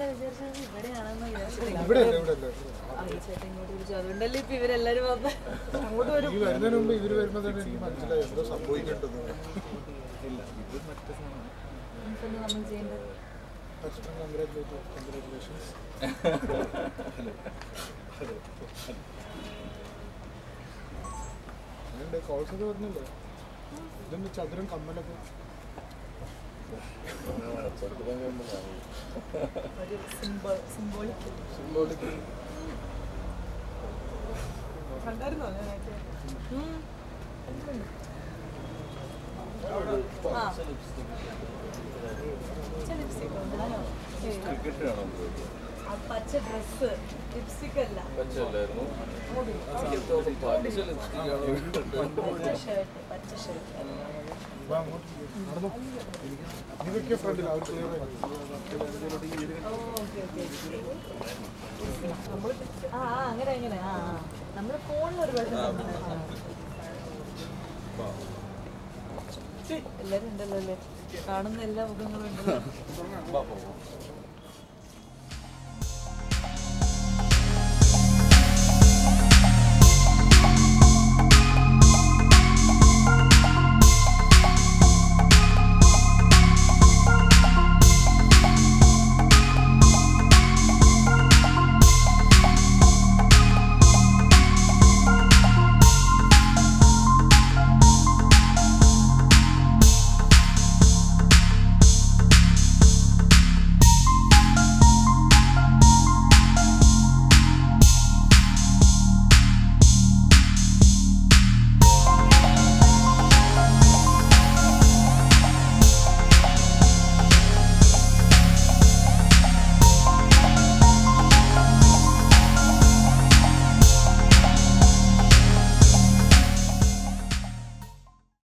വിചാരിച്ചത് ഇവിടെയാണെന്ന് വിചാരിച്ചില്ല ഇവിടെ അല്ലേ ഇവിടെ അല്ലേ ആ, ഈ ചേട്ടൻ ഇങ്ങോട്ട് വിളിച്ചു അതുകൊണ്ടല്ലേ ഇപ്പൊ ഇവരെല്ലാരും വന്ന് അങ്ങോട്ട് വരും ഈ വരുന്നതിന് മുമ്പ് ഇവര് വരുമ്പോൾ തന്നെ എനിക്ക് മനസ്സിലായി എന്തോ സംഭവിക്കേണ്ടത് നമുക്കൊന്ന് നമ്മൾ ചെയ്യേണ്ടത് കൺഗ്രാറ്റുലേറ്റ് കൺഗ്രാറ്റുലേഷൻസ് അങ്ങനെ കോൾസ് ഒക്കെ വരുന്നില്ലേ ഇതെന്ത് ചതുരം കമ്മലൊക്കെ ഒരു സിംബോൾ സിംബോളിക് സിംബോളിക് കണ്ടായിരുന്നോ ഞാനൊക്കെ ആ പച്ച ലിപ്സ്റ്റിക് ഉണ്ടായോ ആ പച്ച ഡ്രസ് ലിപ്സ്റ്റിക് അല്ല പച്ച ഷർട്ട് പച്ച ഷർട്ട് വാ അങ്ങോട്ട് നടന്നു ഇതൊക്കെ ഫ്രണ്ടിൽ അവർ ക്ലിയർ ആയി ഓക്കെ ഓക്കെ ആ ആ അങ്ങനെ അങ്ങനെ ആ ആ നമ്മൾ ഫോണിൽ ഒരു പ്രാവശ്യം കണ്ടതാണ്. ആ. എല്ലാരും ഉണ്ടല്ലോ അല്ലേ കാണുന്ന എല്ലാ മുഖങ്ങളും ഉണ്ടല്ലോ